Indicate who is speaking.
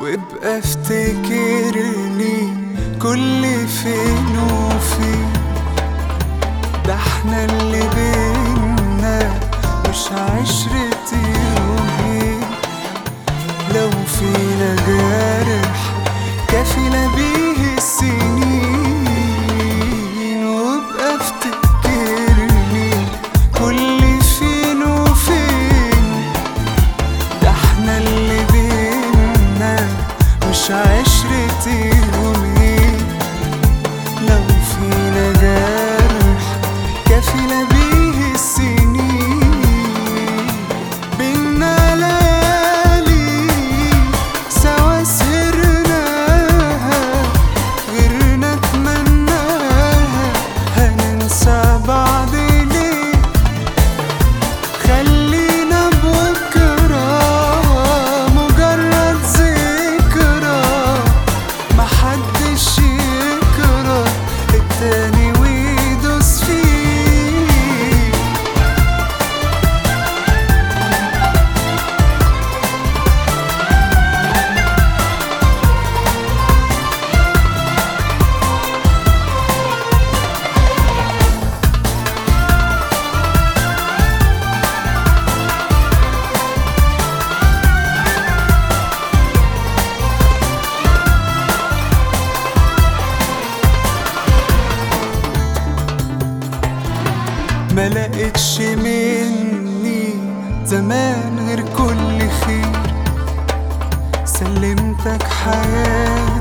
Speaker 1: وابقى افتكرني كل فين وفين ده احنا اللي بينا مش عشرة يومين لو فينا جارح كفينا بيه السنين وابقى افتكرني كل فين وفين ده احنا اللي بينا مش عشرة يومين لو فينا جرح كفينا بيه السنين بينا ليالي سوا سهرناها غيرنا اتمناها هننسى بعض ليه خلينا بكرة مجرد ذكرى محدش يكره التاني ويدوس فيه ما لقيتش مني زمان غير كل خير سلمتك حياتي